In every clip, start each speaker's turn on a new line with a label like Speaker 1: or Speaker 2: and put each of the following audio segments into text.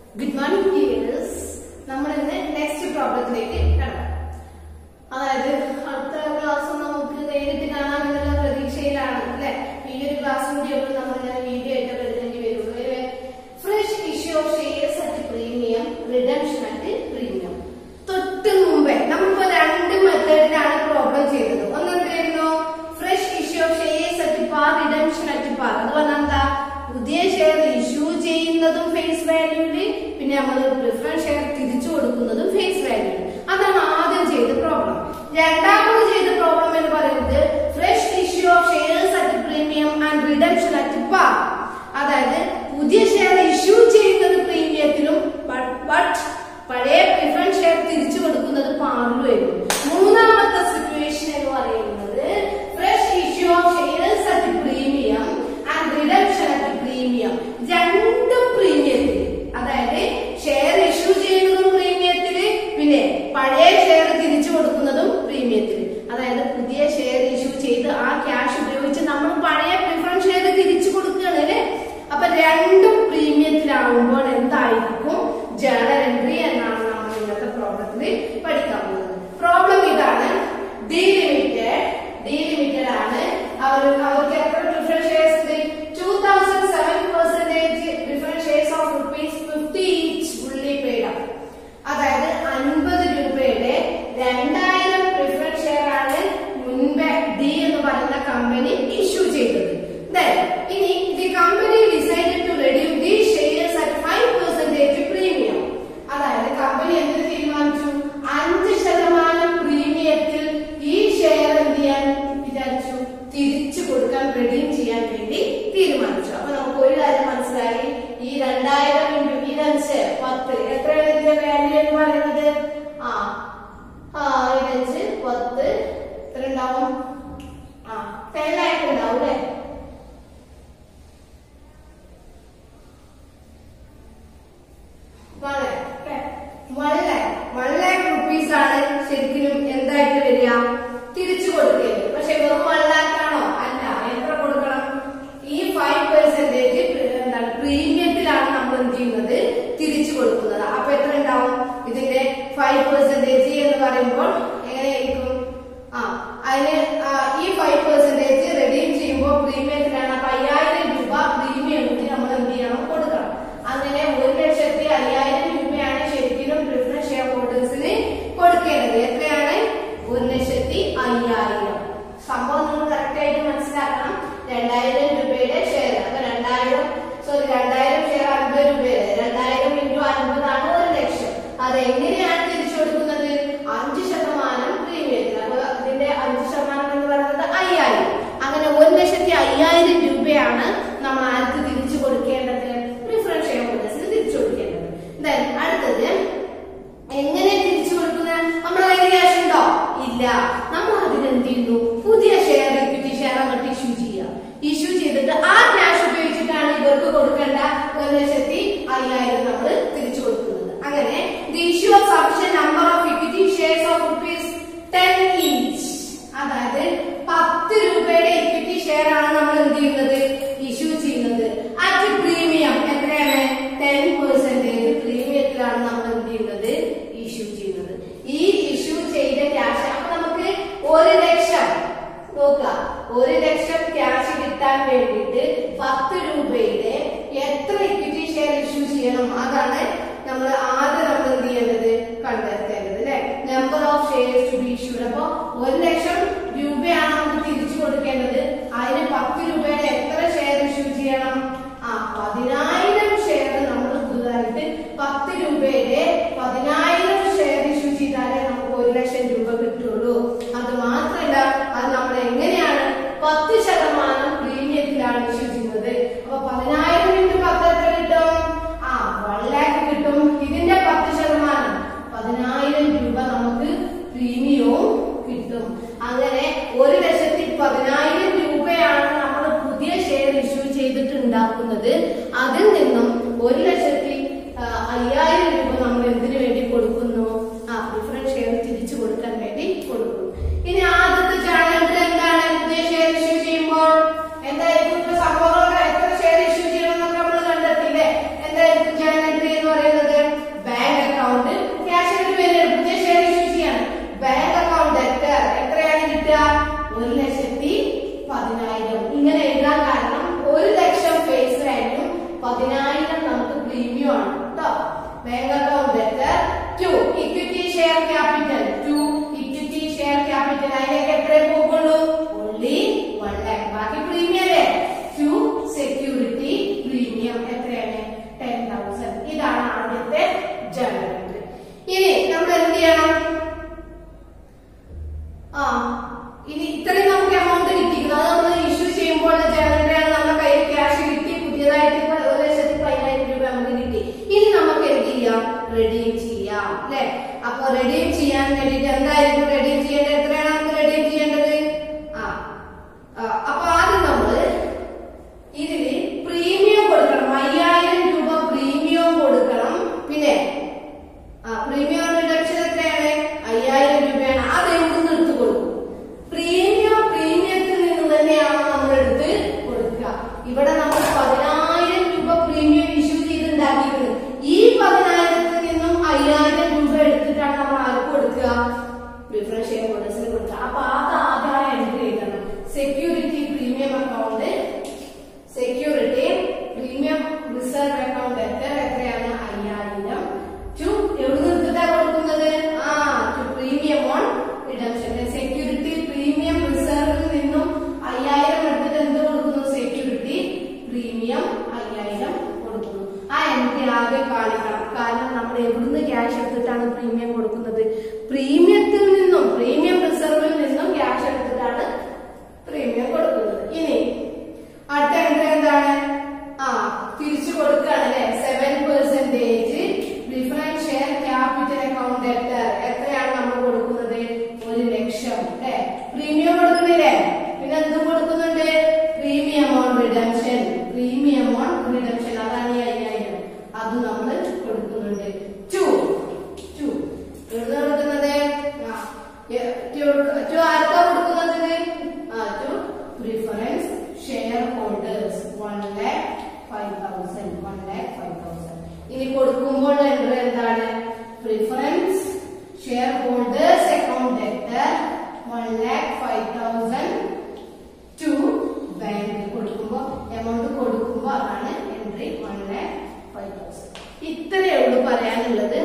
Speaker 1: Good morning dears നമ്മൾ ഇന്ന് next പ്രോബ്ലത്തിലേക്ക് കടക്കാം അതായത് അടുത്ത ക്ലാസ് നമുക്ക് നേരിട്ട് കാണാമെന്നുള്ള പ്രതീക്ഷയിലാണ് അല്ലെ ഈ ഒരു ക്ലാസ് കൂടി ഉള്ളൂ നമ്മൾ ഇങ്ങനെ വീഡിയോ ആയിട്ട് വരുന്നേണ്ടി വരുള്ളൂ fresh issue of shares at premium redemption at premium തൊട്ട് മുമ്പേ നമ്മളിപ്പോ രണ്ട് മെത്തേഡിലാണ് പ്രോബ്ലം ചെയ്തത് ഒന്ന് എന്തായിരുന്നു fresh issue of shares at par redemption at par അത് പറഞ്ഞാൽ എന്താ പുതിയ ഷെയർ ഇഷ്യൂ ചെയ്യുന്നതും ഫേസ് വാല്യൂല് പിന്നെ നമ്മൾ പ്രിഫറൻസ് ഷെയർ തിരിച്ചു കൊടുക്കുന്നതും ഫേസ് വാല്യൂല് അതാണ് ആദ്യം ചെയ്ത പ്രോബ്ലം രണ്ടാമത് ചെയ്ത പ്രോബ്ലം എന്ന് പറയുന്നത് fresh issue of shares at premium and redemption at par അതായത് പുതിയ ഷെയർ ഇഷ്യൂ ചെയ്യുന്നത് പ്രീമിയത്തിലും ബട്ട് പഴയ പ്രിഫറൻസ് ഷെയർ തിരിച്ചു കൊടുക്കുന്നത് പാറിലുമായിരുന്നു മൂന്നാമത്തെ സിറ്റുവേഷൻ എന്ന് പറയുന്നത് fresh issue of shares at premium and redemption at premium രണ്ടും പ്രീമിയത്തിൽ അതായത് ഷെയർ ഇഷ്യൂ ചെയ്യുന്നതും പ്രീമിയത്തില് പിന്നെ പഴയ ഷെയർ തിരിച്ചു കൊടുക്കുന്നതും പ്രീമിയത്തിൽ അതായത് പുതിയ ഷെയർ ഇഷ്യൂ ചെയ്ത് ആ ക്യാഷ് ഉപയോഗിച്ച് നമ്മൾ പഴയ പ്രിഫറൻസ് ഷെയർ തിരിച്ചു കൊടുക്കുകയാണ് അല്ലേ അപ്പൊ രണ്ടും പ്രീമിയത്തിലാവുമ്പോൾ എന്തായിരിക്കും ജേണൽ എൻട്രി എന്നാണ് നമ്മൾ ഇന്നത്തെ പ്രോബ്ലത്തിൽ പഠിക്കാൻ പോകുന്നത് പ്രോബ്ലം ഇതാണ് ഡിലിമിറ്റഡ് ഡിലിമിറ്റഡ് ആണ് അവർ അവർക്ക് എത്ര പ്രിഫറൻസ് ഷെയർസ് ഉണ്ട് two thousand seven percentage preference shares of rupees fifty each fully paid up അതായത് അൻപത് രൂപയുടെ രണ്ടായിരം പ്രിഫറൻസ് ഷെയർ ആണ് മുൻപേ ഡി എന്ന് പറയുന്ന കമ്പനി ഇഷ്യൂ ചെയ്തത് Then, ഇനി the company decided to reduce these shares at 5% premium. അതായത് കമ്പനി എന്ത് തീരുമാനിച്ചു അഞ്ച് ശതമാനം പ്രീമിയത്തിൽ ഈ ഷെയർ എന്ത് ചെയ്യാൻ വിചാരിച്ചു തിരിച്ചു കൊടുക്കാൻ റെഡീം ചെയ്യാൻ വേണ്ടി തീരുമാനിച്ചു അപ്പൊ നമുക്ക് ഒരു കാര്യം മനസ്സിലായി ഈ രണ്ടായിരം ഇൻറ്റു ഇതഞ്ച് പത്ത് എത്രയാണ് ഇതിന്റെ വാല്യൂ എന്ന് പറയുന്നത് ആ ആ ഇതഞ്ച് പത്ത് എത്ര ഉണ്ടാവും ആ ടെൻ ആയിട്ട് ഉണ്ടാവും അല്ലേ റുപ്പീസ് ആണ് ശരിക്കും എന്തായിട്ട് വരിക തിരിച്ചു കൊടുക്കേണ്ടത് പക്ഷെ വെറും വൺ ലാക്ക് ആണോ അല്ല എത്ര കൊടുക്കണം ഈ ഫൈവ് പെർസെന്റേജ് എന്താണ് പ്രീമിയത്തിലാണ് നമ്മൾ എന്ത് ചെയ്യുന്നത് തിരിച്ചു കൊടുക്കുന്നത് അപ്പൊ എത്ര ഉണ്ടാവും ഇതിന്റെ ഫൈവ് പെർസെന്റേജ് എന്ന് പറയുമ്പോൾ എങ്ങനെയായിരിക്കും ആ അതിന് ആ, ഈ ഫൈവ് പെർസെന്റേജ് റെഡീം ചെയ്യുമ്പോൾ പ്രീമിയത്തിലാണ് അപ്പൊ അയ്യായിരം രൂപ പ്രീമിയം കൂടി നമ്മൾ എന്ത് ചെയ്യണം കൊടുക്കണം അങ്ങനെ ഒരു ലക്ഷത്തി അയ്യായിരം രൂപയാണ് ശരിക്കും പ്രിഫറൻസ് ഷെയർ ഹോൾഡേഴ്സിന് കൊടുക്കേണ്ടത് എത്രയാണ് ഒരു ലക്ഷത്തി അയ്യായിരം സംഭവം നിങ്ങൾ കറക്റ്റ് ആയിട്ട് മനസ്സിലാക്കണം രണ്ടായിരം രൂപയുടെ ഷെയർ അപ്പൊ രണ്ടായിരം സോറി രണ്ടായിരം ഷെയർ അൻപത് രൂപയുടെ രണ്ടായിരം ഇൻറ്റു അൻപതാണ് ഒരു ലക്ഷം അത് എങ്ങനെയാണ് തിരിച്ചു കൊടുക്കുന്നത് അഞ്ച് ശതമാനം പ്രീമിയത്തിൽ അപ്പൊ ഇതിന്റെ അഞ്ച് ശതമാനം എന്ന് പറയുന്നത് അയ്യായിരം അങ്ങനെ ഒരു ലക്ഷത്തി അയ്യായിരം രൂപയാണ് നമ്മൾ ആർക്ക് തിരിച്ചു കൊടുക്കേണ്ടത് പ്രിഫറൻസ് ഷെയർ ഹോൾഡേഴ്സിന് തിരിച്ചു കൊടുക്കേണ്ടത് Then അടുത്തത് എങ്ങനെ തിരിച്ചു കൊടുക്കുന്നത് നമ്മുടെ കയ്യിൽ ക്യാഷ് ഉണ്ടോ ഇല്ല നമ്മൾ അതിന് എന്ത് ചെയ്യുന്നു പുതിയ ഷെയർ ഇക്വിറ്റി ഷെയർ അങ്ങോട്ട് ഇഷ്യൂ ചെയ്യുക ഇഷ്യൂ ചെയ്തിട്ട് ആ ക്യാഷ് ഉപയോഗിച്ചിട്ടാണ് ഇവർക്ക് കൊടുക്കേണ്ട ഒരു ലക്ഷത്തി അയ്യായിരം നമ്മൾ തിരിച്ചു കൊടുക്കുന്നത് അങ്ങനെ the issue of sufficient number of equity shares of rupees ten each അതായത് പത്ത് രൂപയുടെ ഇക്വിറ്റി ഷെയർ ആണ് നമ്മൾ എന്ത് ചെയ്യുന്നത് ഇഷ്യൂ ചെയ്യുന്നത് അറ്റ് പ്രീമിയം എത്രയാണ് ടെൻ പെർസെന്റേജ് പ്രീമിയത്തിലാണ് നമ്മൾ എന്ത് ചെയ്യുന്നത് ഇഷ്യൂ ചെയ്യുന്നത് ഈ ഇഷ്യൂ ചെയ്ത ക്യാഷ് അപ്പൊ നമുക്ക് ഒരു ലക്ഷം നോക്കുക ഒരു ലക്ഷം ക്യാഷ് കിട്ടാൻ വേണ്ടിയിട്ട് പത്ത് രൂപയുടെ എത്ര ഇക്വിറ്റി ഷെയർ ഇഷ്യൂ ചെയ്യണം അതാണ് നമ്മൾ ആദ്യം നമ്മൾ എന്ത് ചെയ്യേണ്ടത് കണ്ടെത്തേണ്ടത് അല്ലെ number of shares to be issued അപ്പൊ ഒരു ലക്ഷം രൂപയാണ് നമുക്ക് തിരിച്ചു കൊടുക്കേണ്ടത് അതിന് പത്ത് രൂപയുടെ എത്ര ഷെയർ ഇഷ്യൂ ചെയ്യണം ആ പതിനായിരം ഷെയർ നമ്മൾ പുതുതായിട്ട് പത്ത് രൂപയുടെ പതിനായിരം ഷെയർ ഇഷ്യൂ ചെയ്താലേ നമുക്ക് ഒരു ലക്ഷം രൂപ കിട്ടുള്ളൂ അത് മാത്രമല്ല അത് നമ്മൾ എങ്ങനെയാണ് പത്ത് ശതമാനം പ്രീമിയത്തിലാണ് ഇഷ്യൂ ചെയ്യുന്നത് അപ്പൊ പതിനായിരം ഇൻറ്റു പത്ത് എത്ര കിട്ടും ആ വൺ ലാക്ക് കിട്ടും ഇതിന്റെ പത്ത് ശതമാനം പതിനായിരം രൂപ നമുക്ക് പ്രീമിയവും കിട്ടും അങ്ങനെ ഒരു ലക്ഷത്തി പതിനായിരം രൂപയാണ് നമ്മൾ പുതിയ ഷെയർ ഇഷ്യൂ ചെയ്തിട്ട് ഉണ്ടാക്കുന്നത് അതിൽ നിന്നും ഒരു ലക്ഷത്തി ആ, അയ്യായിരം രൂപ നമ്മൾ എന്തിനു വേണ്ടി കൊടുക്കുന്നു ആ പ്രിഫറൻസ് ഷെയർ തിരിച്ചു കൊടുക്കാൻ വേണ്ടി കൊടുക്കും ഇനി ആദ്യത്തെ ചാനൽ എന്താണ് പുതിയ ഷെയർ ഇഷ്യൂ ചെയ്യുമ്പോൾ എന്തായിരിക്കും ഇപ്പൊ സംഭവങ്ങൾ എത്ര ഷെയർ ഇഷ്യൂ ചെയ്യണം എന്നൊക്കെ നമ്മൾ കണ്ടെത്തില്ലേ എന്തായിരിക്കും ചാനൽ എന്ന് പറയുന്നത് bank account debtor to equity share capital to equity share capital അതിലേക്ക് എത്രേ പോകുള്ളൂ ഓൺലി വൺ ലാക്ക് ബാക്കി പ്രീമിയം അല്ലേ ടു സെക്യൂരിറ്റി പ്രീമിയം എത്രയാണ് ടെൻ തൗസൻഡ് ഇതാണ് ആദ്യത്തെ ജേണൽ എൻട്രി ഇനി നമ്മൾ എന്ത് ചെയ്യണം ആ ഇനി ഇത്രയും നമുക്ക് എമൗണ്ട് കിട്ടിയിരിക്കുന്നത് അത് നമ്മൾ ഇഷ്യൂ ചെയ്യുമ്പോൾ ജനറലാണ് നമ്മുടെ കയ്യിൽ ക്യാഷ് കിട്ടി പുതിയതായിട്ട് ഇപ്പൊ ഒരു ലക്ഷത്തി പതിനായിരം രൂപ നമുക്ക് കിട്ടി ഇനി നമുക്ക് എന്ത് ചെയ്യാം റെഡീം ചെയ്യാം അല്ലെ അപ്പൊ റെഡീം ചെയ്യാൻ വേണ്ടിട്ട് എന്തായിരിക്കും റെഡീം ചെയ്യേണ്ടത് എത്രയാണ് നമുക്ക് റെഡീം ചെയ്യേണ്ടത് ആ ആ, അപ്പൊ ആദ്യം നമ്മള് ഇതില് പ്രീമിയം കൊടുക്കണം അയ്യായിരം രൂപ പ്രീമിയം കൊടുക്കണം പിന്നെ ആ പ്രീമിയം റിഡക്ഷൻ എത്രയാണ് അയ്യായിരം രൂപയാണ് അത് എവിടുന്ന് എടുത്ത് കൊടുക്കും പ്രീമിയം പ്രീമിയത്തിൽ നിന്ന് തന്നെയാണ് നമ്മൾ എടുത്ത് കൊടുക്കുക ഇവിടെ നമ്മൾ പതിനായിരം രൂപ പ്രീമിയം ഇഷ്യൂ ചെയ്തുണ്ടാക്കിയിരിക്കുന്നത് ഈ പതിനായിരത്തിൽ നിന്നും അയ്യായിരം രൂപ എടുത്തിട്ടാണ് നമ്മൾ ആർക്ക് കൊടുക്കുക പ്രിഫറൻസ് ഷെയർ ഹോൾഡേഴ്സിന് കൊടുക്കുക അപ്പൊ അത് ആദ്യമായി എൻട്രി ചെയ്യണം security premium account security premium reserve account എത്ര എത്രയാണ് അയ്യായിരം ടു എവിടെ നിർത്തിട്ടാ കൊടുക്കുന്നത് ആ to premium on redemption security premium റിസർവിൽ നിന്നും അയ്യായിരം എടുത്തിട്ട് എന്ത് കൊടുക്കുന്നു സെക്യൂരിറ്റി പ്രീമിയം അയ്യായിരം കൊടുക്കുന്നു ആ എൻട്രി ആകെ കാണിക്കണം കാരണം നമ്മൾ എവിടുന്ന് ക്യാഷ് എടുത്തിട്ടാണ് പ്രീമിയം കൊടുക്കുന്നത് പ്രീമിയത്തിൽ നിന്നും പ്രീമിയം റിസർവിൽ നിന്നും ക്യാഷ് എടുത്തിട്ടാണ് പ്രീമിയം കൊടുക്കുന്നത് ഇനി അടുത്ത എൻട്രി എന്താണ് ആ തിരിച്ചു കൊടുക്കുകയാണ് അല്ലെ seven percentage different share capital account debtor എത്രയാണ് നമ്മൾ കൊടുക്കുന്നത് ഒരു ലക്ഷം അല്ലെ പ്രീമിയം കൊടുക്കുന്നില്ലേ പിന്നെ എന്തും കൊടുക്കുന്നുണ്ട് premium on redemption premium on redemption അതാണ് ഈ അയ്യായിരം അത് നമ്മൾ കൊടുക്കുന്നുണ്ട് ടു ടു എവിടെ കൊടുക്കുന്നത് ആ, എ- ടു- ടു ആർക്കാ കൊടുക്കുന്നത് ആ to preference share holders one lakh five thousand one lakh five thousand ഇനി കൊടുക്കുമ്പോൾ എൻട്രി എന്താണ് preference share holders account debtor one lakh five thousand to bank കൊടുക്കുമ്പോൾ എമൗണ്ട് കൊടുക്കുമ്പോൾ അതാണ് entry one lakh five thousand ഇത്രയേ ഉള്ളൂ പറയാനുള്ളത്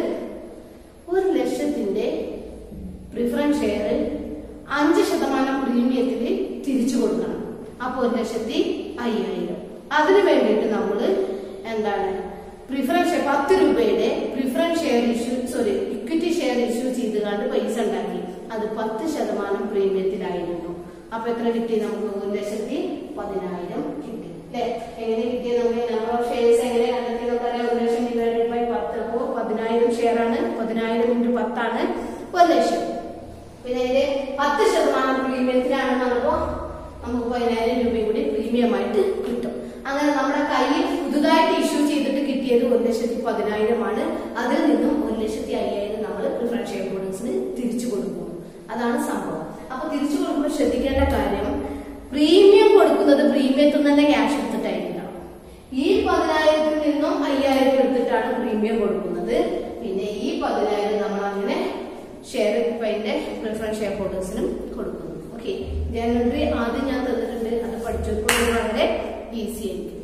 Speaker 1: ഒരു ലക്ഷത്തിന്റെ പ്രിഫറൻസ് ഷെയർ അഞ്ച് ശതമാനം പ്രീമിയത്തിൽ തിരിച്ചു കൊടുക്കണം അപ്പൊ ഒരു ലക്ഷത്തി അയ്യായിരം അതിനു വേണ്ടിയിട്ട് നമ്മൾ എന്താണ് പ്രിഫറൻസ് ഷെയർ പത്ത് രൂപയുടെ preference share issue sorry equity share issue ചെയ്തുകൊണ്ട് പൈസ ഉണ്ടാക്കി അത് പത്ത് ശതമാനം പ്രീമിയത്തിലായിരുന്നു അപ്പൊ എത്ര കിട്ടി നമുക്ക് ഒരു ലക്ഷത്തി പതിനായിരം കിട്ടി അല്ലെ എങ്ങനെ കിട്ടിയത് നമുക്ക് നമ്പർ ഓഫ് ഷെയർസ് എങ്ങനെ കണ്ടെത്തി നമുക്കറിയാം ഒരു ലക്ഷം ഡിവൈഡഡ് ബൈ പത്ത് അപ്പോ പതിനായിരം ഷെയർ ആണ് പതിനായിരം ഇൻറ്റു പത്താണ് ഒരു ലക്ഷം പിന്നെ ഇതിന്റെ പത്ത് ശതമാനം പ്രീമിയത്തിലാണെന്നാകുമ്പോ നമുക്ക് പതിനായിരം രൂപയും കൂടി പ്രീമിയമായിട്ട് കിട്ടും അങ്ങനെ നമ്മുടെ കയ്യിൽ പുതുതായിട്ട് ഇഷ്യൂ ചെയ്തിട്ട് കിട്ടിയത് ഒരു ലക്ഷത്തി പതിനായിരമാണ് അതിൽ നിന്നും ഒരു ലക്ഷത്തി അയ്യായിരം നമ്മൾ പ്രിഫറൻസ് ഷെയർ ഹോൾഡേഴ്സിന് തിരിച്ചു കൊടുക്കുന്നു അതാണ് സംഭവം അപ്പൊ തിരിച്ചു കൊടുക്കുമ്പോൾ ശ്രദ്ധിക്കേണ്ട കാര്യം പ്രീമിയം കൊടുക്കുന്നത് പ്രീമിയത്തിൽ നിന്ന് തന്നെ ക്യാഷ് എടുത്തിട്ടായിരിക്കണം ഈ പതിനായിരത്തിൽ നിന്നും അയ്യായിരം എടുത്തിട്ടാണ് പ്രീമിയം കൊടുക്കുന്നത് പിന്നെ ഈ പതിനായിരം നമ്മൾ അങ്ങനെ ഷെയർ പൈന്റെ പ്രിഫറൻസ് ഷെയർ ഹോൾഡേഴ്സിനും കൊടുക്കുന്നു ഓക്കെ ജനറൽ ആദ്യം ഞാൻ തന്നിട്ടുണ്ട് അത് പഠിച്ചപ്പോൾ വളരെ ഈസി ആയിരിക്കും